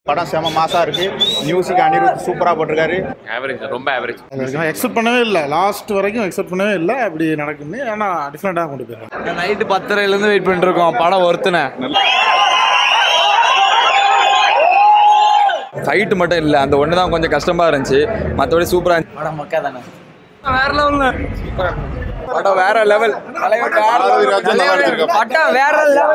படம் செம மாசா இருக்கு மியூசிக் அனிருத் சூப்பரா போட்டிருக்காரு ஆவரேஜ் ரொம்ப ஆவரேஜ் எக்ஸ்பெக்ட் பண்ணவே இல்லை லாஸ்ட் வரைக்கும் எக்ஸ்பெக்ட் பண்ணவே இல்லை அப்படி நடக்குன்னு ஆனால் டிஃப்ரெண்ட்டாக கொண்டு போயிருக்காங்க நைட்டு பத்தரைலேருந்து வெயிட் பண்ணிட்டு இருக்கோம் படம் ஒருத்தனை ஃபைட்டு மட்டும் இல்லை அந்த ஒன்று தான் கொஞ்சம் கஷ்டமாக இருந்துச்சு மற்றபடி சூப்பராக இருந்துச்சு படம் மக்கா தானே வேற லெவல் படம் வேற லெவல் தலைவர் வேற படம் வேற லெவல்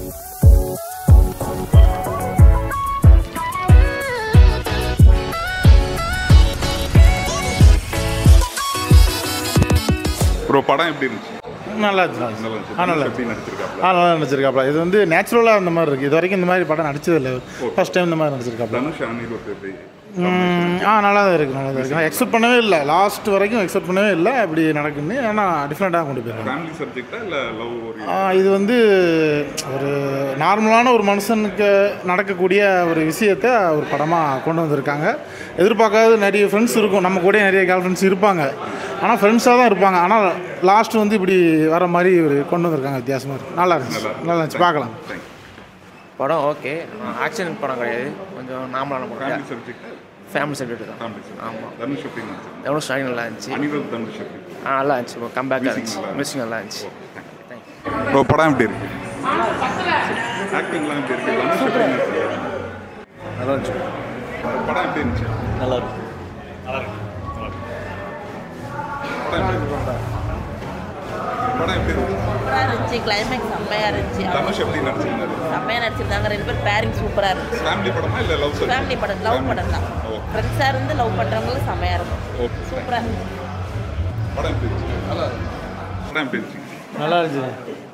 ப்ரோ படம் எப்படி இருந்துச்சு நல்லா இருந்துச்சு நல்லா நல்லா இருந்துச்சு. ஆ நல்லா எப்படி இருந்துச்சு. நடிச்சிருக்காப்ல ஆ நல்லா நடிச்சிருக்காப்ல இது வந்து நேச்சுரலாக அந்த மாதிரி இருக்குது இது வரைக்கும் இந்த மாதிரி படம் நடிச்சது இல்லை ஃபர்ஸ்ட் டைம் இந்த மாதிரி நடிச்சிருக்காப்ல தனுஷ் அனிருத் எப்படி ம், ஆ நல்லா தான் இருக்குது நல்லா தான் இருக்குது எக்ஸ்பெக்ட் பண்ணவே இல்லை லாஸ்ட் வரைக்கும் எக்ஸ்பெக்ட் பண்ணவே இல்லை அப்படி நடக்குன்னு ஆனால் டிஃப்ரெண்ட்டாக கொண்டு போயிருக்காங்க ஃபேமிலி சப்ஜெக்டா இல்ல லவ் ஒரு ஆ, இது வந்து ஒரு நார்மலான ஒரு மனுஷனுக்கு நடக்கக்கூடிய ஒரு விஷயத்தை ஒரு படமாக கொண்டு வந்திருக்காங்க எதிர்பார்க்காத நிறைய ஃப்ரெண்ட்ஸ் இருக்கும் நம்ம கூட நிறைய கேர்ள் ஃப்ரெண்ட்ஸ் இருப்பாங்க ஆனால் ஃப்ரெண்ட்ஸாக தான் இருப்பாங்க ஆனால் லாஸ்ட் வந்து இப்படி வர மாதிரி ஒரு கொண்டு வந்திருக்காங்க வித்தியாசமாக இருக்கு நல்லா இருந்துச்சு நல்லா இருந்துச்சு பார்க்கலாம் படம் ஓகே ஆக்ஷன் படம் கிடையாது கொஞ்சம் நார்மலான ஃபேமிலி படம் சப்ஜெக்ட் ஃபேமிலி சப்ஜெக்ட் தான் ஃபேமிலி ஆமாம் தனுஷ் எப்படி நடிச்சிருக்காங்க எவ்வளோ ஸ்டார்டிங் நல்லா இருந்துச்சு அனிருத் தனுஷ் எப்படி ஆ நல்லா இருந்துச்சு கம்பேக்காக Music இருந்துச்சு நல்லா மியூசிக் நல்லா இருந்துச்சு ப்ரோ படம் எப்படி இருக்கு ஆக்டிங்லாம் எப்படி இருக்கு தனுஷ் எப்படி நடிச்சிருக்காரு நல்லா இருந்துச்சு படம் எப்படி இருந்துச்சு நல்லா இருக்கு படம் எப்படி இருக்கு? படம் எப்படி இருக்கு சூப்பராக இருந்துச்சு கிளைமேக்ஸ் செம்மையாக இருந்துச்சு தனுஷ் எப்படி நடிச்சிருந்தாரு செம்மையாக நடிச்சிருந்தாங்க ரெண்டு பேர் பேரிங் சூப்பராக இருந்துச்சு ஃபேமிலி படமா இல்ல லவ் ஃபேமிலி படம் லவ் படம் தான் ஓ ஃப்ரெண்ட்ஸாக இருந்து லவ் பண்ணுறவங்களுக்கு செம்மையாக இருக்கும் ஓகே சூப்பராக இருந்துச்சு படம் எப்படி இருந்துச்சு நல்லா படம் எப்படி இருந்துச்சு நல்லா இருந்துச்சு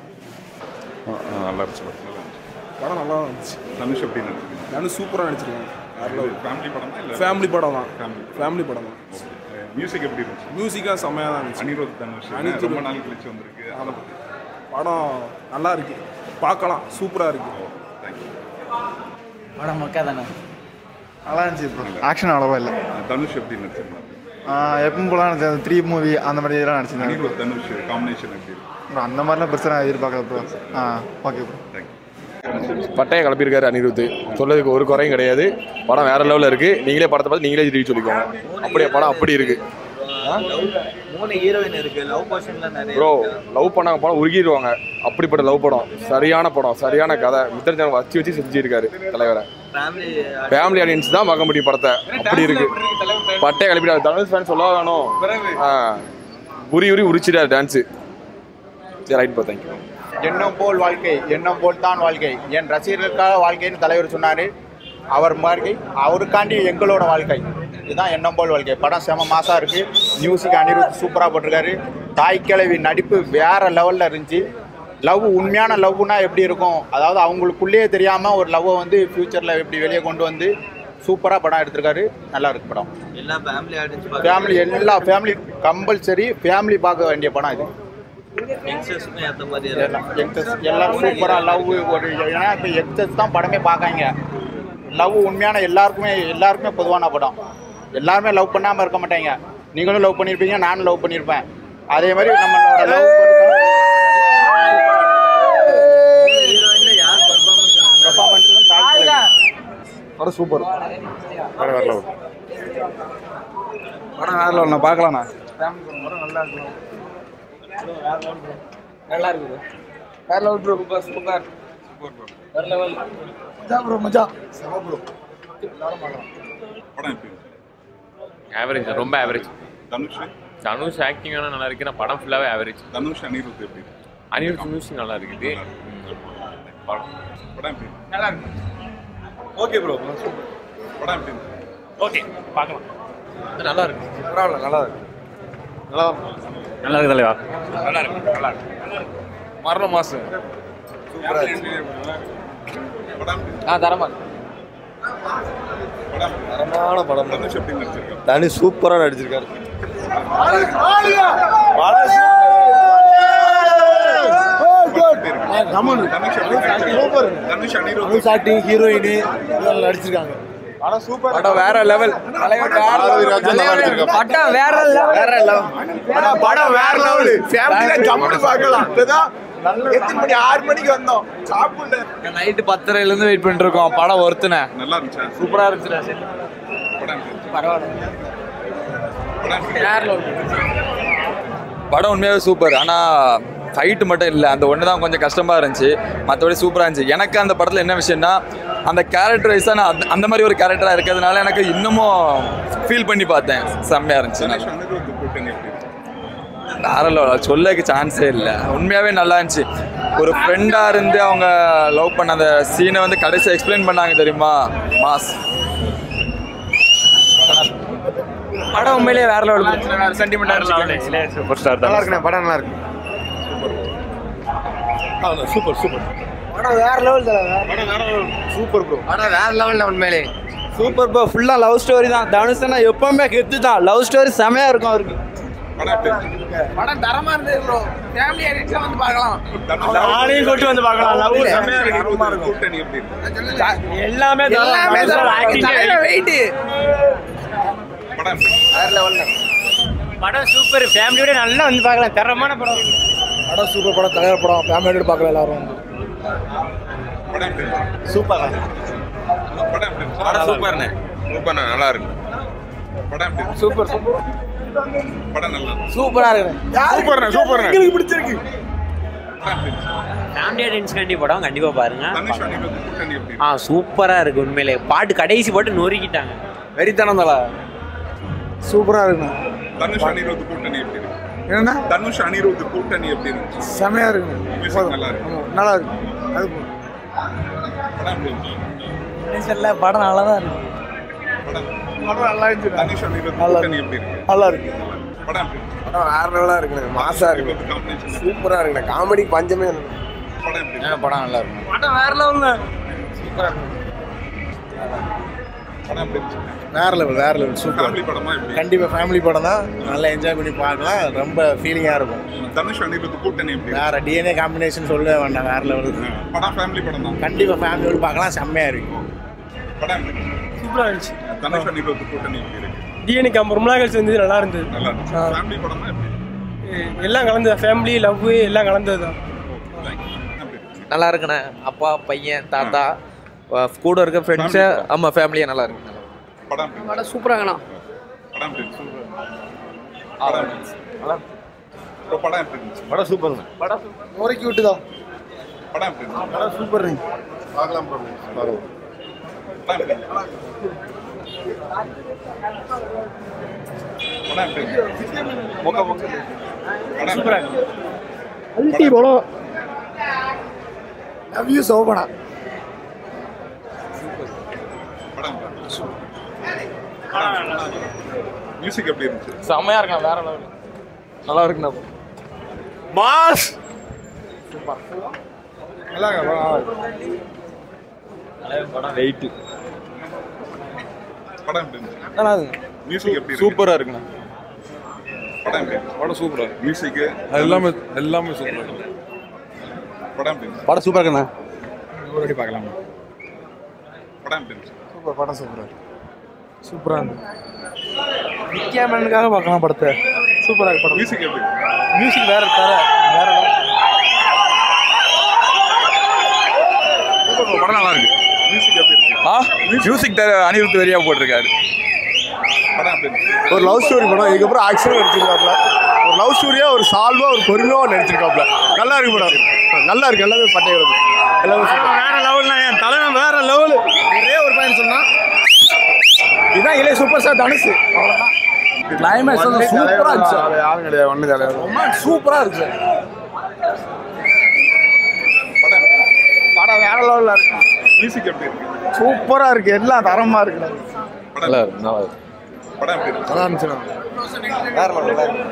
நல்லா இருந்துச்சு நல்லா இருந்துச்சு படம் நல்லா இருந்துச்சு தனுஷ் எப்படி நடிச்சிருக்காங்க நானும் சூப்பராக நடிச்சிருக்கேன் ஃபேமிலி படமா இல்ல ஃபேமிலி படம் தான் ஃபேமிலி ஃபேமிலி படம் தான் மியூசிக் எப்படி இருந்துச்சு மியூசிக்காக செம்மையாக தான் இருந்துச்சு அனிருத் தனுஷ் அனிருத் ரொம்ப நாள் கழிச்சு வந்திருக்கு அதை பத்தி படம் நல்லா இருக்கு பார்க்கலாம் சூப்பராக இருக்கு தேங்க்யூ படம் மக்கா தானே நல்லா இருந்துச்சு ப்ரோ ஆக்ஷன் அவ்வளோவா இல்லை தனுஷ் எப்படி நடிச்சிருந்தாரு எப்பவும் போல நடிச்சது த்ரீ மூவி அந்த மாதிரி இதெல்லாம் நடிச்சிருந்தாங்க அனிருத் தனுஷ் காம்பினேஷன் எப்படி இருக்கு ப்ரோ அந்த மாதிரிலாம் பெருசாக எதிர்பார்க்கல ப்ரோ ஆ ஓகே ப்ரோ தேங்க்யூ பட்டையை கிளப்பியிருக்காரு அனிருத் சொல்லதுக்கு ஒரு குறையும் கிடையாது படம் வேற லெவலில் இருக்கு நீங்களே படத்தை பார்த்து நீங்களே ரிவ்யூ சொல்லிக்கோங்க அப்படியே படம் அப்படி இருக்கு மூணு ஹீரோயின் இருக்கு லவ் போர்ஷன்ல நிறைய ப்ரோ லவ் பண்ணாங்க படம் உருகிடுவாங்க அப்படிப்பட்ட லவ் படம் சரியான படம் சரியான கதை மித்திரஜன் வச்சு வச்சு செஞ்சிருக்காரு தலைவரை ஃபேமிலி ஃபேமிலி ஆடியன்ஸ் தான் பார்க்க முடியும் படத்தை அப்படி இருக்கு பட்டையை கிளப்பிட்டாரு தனுஷ் ஃபேன் சொல்ல வேணும் ஆ உரி உரி உரிச்சிட்டாரு டான்ஸு சரி ரைட் பா தேங்க்யூ எண்ணம் போல் வாழ்க்கை எண்ணம் போல் தான் வாழ்க்கை என் ரசிகர்களுக்காக வாழ்க்கைன்னு தலைவர் சொன்னார் அவர் வாழ்க்கை அவருக்காண்டி எங்களோட வாழ்க்கை இதுதான் எண்ணம் போல் வாழ்க்கை படம் செம மாசா இருக்கு மியூசிக் அனிருத் சூப்பராக போட்டிருக்காரு தாய் கிழவி நடிப்பு வேற லெவலில் இருந்துச்சு லவ் உண்மையான லவ்னா எப்படி இருக்கும் அதாவது அவங்களுக்குள்ளேயே தெரியாமல் ஒரு லவ்வை வந்து ஃப்யூச்சரில் எப்படி வெளியே கொண்டு வந்து சூப்பராக படம் எடுத்திருக்காரு நல்லா இருக்கு படம் எல்லா ஃபேமிலி ஆடியன்ஸ் ஃபேமிலி எல்லா ஃபேமிலி கம்பல்சரி ஃபேமிலி பார்க்க வேண்டிய படம் இது யங்ஸ்டர்ஸ்க்கும் ஏற்ற மாதிரி யங்ஸ்டர்ஸ் எல்லாரும் சூப்பராக லவ் ஒரு ஏன்னா இப்போ யங்ஸ்டர்ஸ் தான் படமே பார்க்காங்க லவ் உண்மையான எல்லாருக்குமே எல்லாருக்குமே பொதுவான படம் எல்லாருமே லவ் பண்ணாமல் இருக்க மாட்டாங்க நீங்களும் லவ் பண்ணியிருப்பீங்க நானும் லவ் பண்ணியிருப்பேன் அதே மாதிரி நம்மளோட லவ் ஹீரோயின்ல யார் பர்ஃபார்மன்ஸ் பர்ஃபார்மன்ஸ் படம் சூப்பர் வேற வேற லெவல் படம் வேற லெவல் நான் பார்க்கலாம்ண்ணா நல்லா இருக்கு வேற லெவல் ப்ரோ சூப்பர் சூப்பர் வேற லெவல் மஜா ப்ரோ மஜா செம ப்ரோ படம் எப்படி இருந்துச்சு ஆவரேஜ் ரொம்ப ஆவரேஜ் தனுஷ் தனுஷ் ஆக்டிங் வேணா நல்லா இருக்கு நான் படம் ஃபுல்லாகவே ஆவரேஜ் தனுஷ் அனிருத் எப்படி இருக்கு அனிருத் மியூசிக் நல்லா இருக்குது படம் படம் எப்படி இருந்துச்சு நல்லா இருக்கு ஓகே ப்ரோ சூப்பர் படம் எப்படி இருந்துச்சு ஓகே பார்க்கலாம் நல்லா இருக்கு பரவாயில்ல நல்லா இருக்கு நல்லா இருக்கு தலைவா நல்லா இருக்கு நல்லா இருக்கு மரண மாசம் படம் எப்படி இருந்துச்சு? ஆ தரமா படம் தரமான படம் தனுஷ் எப்படி நடிச்சிருக்காரு தனி சூப்பராக நடிச்சிருக்காரு எப்படி இருக்கு? தனுஷ் எப்படி நடிச்சிருக்காரு? தனுஷ் அனிருத் சாட்டி ஹீரோயின் நடிச்சிருக்காங்க படம் வேற லெவல் தலைவர் வேற படம் வேற லெவல் வேற லெவல் படம் வேற லெவல் ஃபேமிலில ஜம்முன்னு பார்க்கலாம் இப்பதான் எத்தனை மணி ஆறு மணிக்கு வந்தோம் சாப்பிடல நைட்டு பத்தரைல இருந்து வெயிட் பண்ணிட்டு இருக்கோம் படம் ஒருத்தன நல்லா இருந்துச்சா சூப்பரா இருந்துச்சு படம் எப்படி இருந்துச்சு? பரவாயில்ல படம் எப்படி இருந்துச்சு? படம் உண்மையாகவே சூப்பர் ஆனால் ஃபைட்டு மட்டும் இல்லை அந்த ஒன்று தான் கொஞ்சம் கஷ்டமாக இருந்துச்சு மற்றபடி சூப்பராக இருந்துச்சு எனக்கு அந்த படத்தில் என்ன விஷயம்னா அந்த கேரக்டர் வைஸாக நான் அந்த- அந்த மாதிரி ஒரு கேரக்டராக இருக்கிறதுனால எனக்கு இன்னமும் ஃபீல் பண்ணி பார்த்தேன் செம்மையாக இருந்துச்சு தனுஷ் அனிருத் கூட்டணி எப்படி இருக்கு? வேற level. சொல்லக்கு சான்ஸே இல்லை உண்மையாகவே நல்லா இருந்துச்சு ஒரு ஃப்ரெண்டாக இருந்து அவங்க லவ் பண்ண அந்த சீனை வந்து கடைசி எக்ஸ்பிளைன் பண்ணாங்க தெரியுமா மாஸ் படம் உண்மையிலேயே வேற லெவல் சென்டிமெண்டா சூப்பர் ஸ்டார் நல்லா இருக்குண்ணே படம் நல்லா இருக்கு சூப்பர் சூப்பர் படம் வேற லெவல் சூப்பர் ப்ரோ படம் வேற லெவல்ல உண்மையிலே சூப்பர் ப்ரோ ஃபுல்லா லவ் ஸ்டோரி தான் தனுஷனா எப்பவுமே கெத்து தான் லவ் ஸ்டோரி செமையா இருக்கும் அவருக்கு படம் எப்படி இருந்துச்சு? படம் தரமா இருந்தது ப்ரோ ஃபேமிலி எடிட்ல வந்து பார்க்கலாம் தனுஷ் நாளையும் கூட்டி வந்து பார்க்கலாம் லவ் செமையா அனிருத் கூட்டணி எப்படி இருக்கு? எல்லாமே எல்லாமே வெயிட் படம் எப்படி இருந்துச்சு? படம் சூப்பர் ஃபேமிலியோட நல்லா வந்து பார்க்கலாம் தரமான படம் படம் சூப்பர் படம் தலைவர் படம் ஃபேமிலியோட பார்க்கலாம் எல்லாரும் வந்து படம் எப்படி இருந்துச்சு? சூப்பர் படம் எப்படி இருந்துச்சு? படம் சூப்பர்ண்ணே சூப்பர்ண்ணே நல்லா இருக்கு படம் எப்படி இருந்துச்சு? சூப்பர் சூப்பர் படம் நல்லா இருந்துச்சு. சூப்பரா இருக்கு சூப்பர்ண்ணே சூப்பர்ண்ணே எங்களுக்கு பிடிச்சிருக்கு படம் எப்படி இருந்துச்சு? ஃபேமிலி ஆடியன்ஸ்காண்டி படம் கண்டிப்பாக பாருங்க தனுஷ் அனிருத் கூட்டணி எப்படி ஆ இருக்கு? சூப்பராக இருக்கு உண்மையிலே பாட்டு கடைசி பாட்டு நொறுக்கிட்டாங்க வெறித்தனம் தல சூப்பரா இருக்குண்ணா தனுஷ் அனிருத் கூட்டணி எப்படி இருக்கு? என்னண்ணா தனுஷ் அனிருத் கூட்டணி எப்படி இருந்துச்சு செமையா இருக்குண்ணா மியூசிக் நல்லா இருக்கு ஆமா, நல்லா இருக்கு அது படம் எப்படி இருந்துச்சு? இல்ல படம் நல்லா தான் இருக்கு படம் படம் நல்லா இருந்துச்சு தனுஷ் அனிருத் நல்லா கூட்டணி எப்படி இருக்கு நல்லா இருக்கு படம் எப்படி இருந்துச்சு? படம் வேற லெவலா இருக்குண்ணே மாசா இருக்கு அனிருத் combination எப்படி? சூப்பரா இருக்குண்ணே காமெடி பஞ்சமே இல்லை. படம் எப்படி இருந்துச்சு? படம் நல்லா இருக்கும் படம் வேற லெவல்ல படம் எப்படி இருந்துச்சு? வேற லெவல் வேற லெவல் சூப்பர் ஃபேமிலி படமா எப்படி கண்டிப்பா ஃபேமிலி படம் தான் நல்லா என்ஜாய் பண்ணி பார்க்கலாம் ரொம்ப ஃபீலிங்கா இருக்கும் தனுஷ் அனிருத் கூட்டணி எப்படி இருக்கு? வேற டிஎன்ஏ காம்பினேஷன் சொல்ல வேண்டாம் வேற லெவல் படம் ஃபேமிலி படம் தான் கண்டிப்பா ஃபேமிலியோட பார்க்கலாம் செம்மையா இருக்கும் படம் எப்படி இருக்கு? சூப்பரா இருந்துச்சு தனுஷ் அனிருத் கூட்டணி எப்படி இருக்கு டிஎன்ஏ ரொம்ப ரொம்ப நாள் கழிச்சு வந்தது நல்லா இருந்தது நல்லா இருந்துச்சு ஃபேமிலி படமா எப்படி எல்லாம் கலந்தது ஃபேமிலி லவ் எல்லாம் கலந்தது தான் நல்லா இருக்குண்ணே அப்பா பையன் தாத்தா அஹ் கூட இருக்க ஃப்ரெண்ட்ஸு ஆமாம் ஃபேமிலியாக நல்லா இருக்கு நல்லா இருக்கு. படம் எப்படி இருக்கு? படம் சூப்பராங்கண்ணா படம் எப்படி இருக்கு? படம் எப்படி இருந்துச்சு? bro, படம் எப்படி இருந்துச்சு படம் சூப்பருங்க முறைக்கு விட்டு தான் படம் எப்படி இருந்துச்சு படம் சூப்பர் பார்க்கலாம் ப்ரோ படம் எப்படி இருந்துச்சு? படம் எப்படி இருந்துச்சு? படம் எப்படி இருந்துச்சு? அல்டி படம் லவ் யூ சோபனா படம் எப்படி இருந்துச்சு? மியூசிக் எப்படி இருந்துச்சு செம்மையா இருக்கான் வேற லெவல் நல்லா இருக்குண்ணா மாஸ் படம் வெயிட்டு படம் எப்படி இருந்துச்சு நல்லா இருக்கு மியூசிக் எப்படி இருக்கு சூப்பரா இருக்குண்ணே படம் எப்படி இருந்துச்சு படம் சூப்பரா மியூசிக் எல்லாமே எல்லாமே சூப்பரா இருக்கு படம் எப்படி இருந்துச்சு படம் சூப்பர் இருக்குண்ணா ஒரு பார்க்கலாம் படம் எப்படி இருந்துச்சு சூப்பர் படம் சூப்பர் சூப்பரா இருக்கு நித்யாமனுக்காக பார்க்கலாம் படத்தை சூப்பரா இருக்கு படம் மியூசிக் எப்படி இருக்கு மியூசிக் வேற தர வேற படம் நல்லா இருக்கு மியூசிக் எப்படி இருக்கு ஆ மியூசிக் தர அனிருத் வெறியா போட்டிருக்காரு படம் எப்படி இருந்துச்சு ஒரு லவ் ஸ்டோரி படம் இதுக்கப்புறம் ஆக்ஷன் நடிச்சிருக்காப்ல ஒரு லவ் ஸ்டோரியா ஒரு சால்வா ஒரு பொறுமையா நடிச்சிருக்காப்ல நல்லா இருக்கு படம் நல்லா இருக்கு எல்லாமே பட்டை வருது எல்லாமே super. வேற லெவல்னா என் தலைவன் வேற லெவல் ஒரே ஒரு பாயிண்ட் சொன்னா இதுதான் இளைய சூப்பர் ஸ்டார் தனுஷ் கிளைமேக்ஸ் வந்து சூப்பரா இருந்துச்சு யாரும் கிடையாது ஒண்ணு கிடையாது ரொமான்ஸ் சூப்பரா இருக்கு படம் எப்படி இருக்கு படம் வேற லெவல்ல இருக்கு மியூசிக் எப்படி இருக்கு சூப்பரா இருக்கு எல்லாம் தரமா இருக்கு படம் நல்லா இருக்கு நல்லா இருக்கு படம் எப்படி இருக்கு நல்லா இருந்துச்சுண்ணா வேற level, வேற level.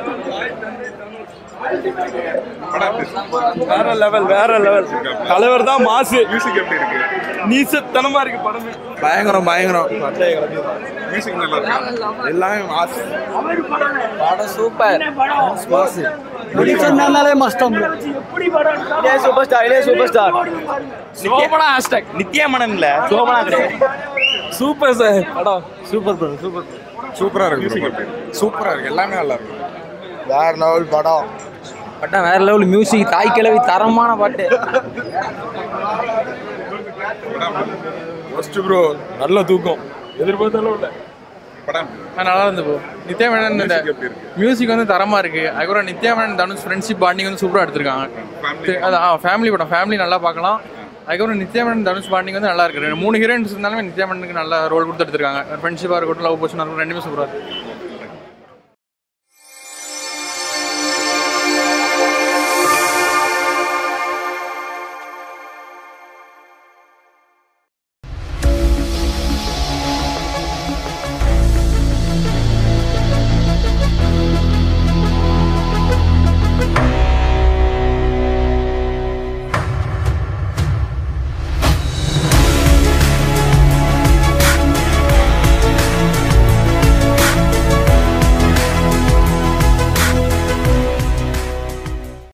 படம் எப்படி இருக்கு வேற லெவல் வேற லெவல் தலைவர் தான் மாசு மியூசிக் எப்படி இருக்கு நீசத்தனமா இருக்கு படமே பயங்கரம் பயங்கரம் மியூசிக் நல்லா இருக்கு எல்லாமே மாசு படம் சூப்பர் சொன்னாலே மஸ்டம் இளைய சூப்பர் ஸ்டார் இளைய சூப்பர் ஸ்டார் சோபனா ஹேஷ்டாக் நித்யாமனன் இல்ல சோபனா கிடையாது சூப்பர் சார் படம் சூப்பர் ப்ரோ சூப்பர் சூப்பரா மியூசிக் இருக்கு எப்படி இருக்கு சூப்பரா இருக்கு எல்லாமே நல்லா இருக்கு வேற லெவல் படம் பட்டம் வேற லெவல் மியூசிக் தாய் கிழவி தரமான பாட்டு ஃபர்ஸ்ட் ப்ரோ நல்ல தூக்கம் எதிர்பார்த்தாலும் இல்லை படம் நல்லா இருந்து ப்ரோ நித்யா மேனன் இந்த மியூசிக் வந்து தரமா இருக்கு அதுக்கப்புறம் நித்யா மேனன் தனுஷ் ஃப்ரெண்ட்ஷிப் பாண்டிங் வந்து சூப்பரா எடுத்திருக்காங்க அதான் ஃபேமிலி படம் ஃபேமிலி நல்லா பார்க்கலாம் அதுக்கப்புறம் நித்யா மேனன் தனுஷ் பாண்டிங் வந்து நல்லா இருக்கு ரெண்டு மூணு ஹீரோயின்ஸ் இருந்தாலுமே நித்யா மேனனுக்கு நல்ல ரோல் கொடுத்து எடுத்திருக்காங்க ஃப்ரெண்ட்ஷிப்பாக இருக்கட்டும் லவ் போர்ஷனாக இருக்கட்டும் ரெண்டுமே சூப்பராக இருக்கு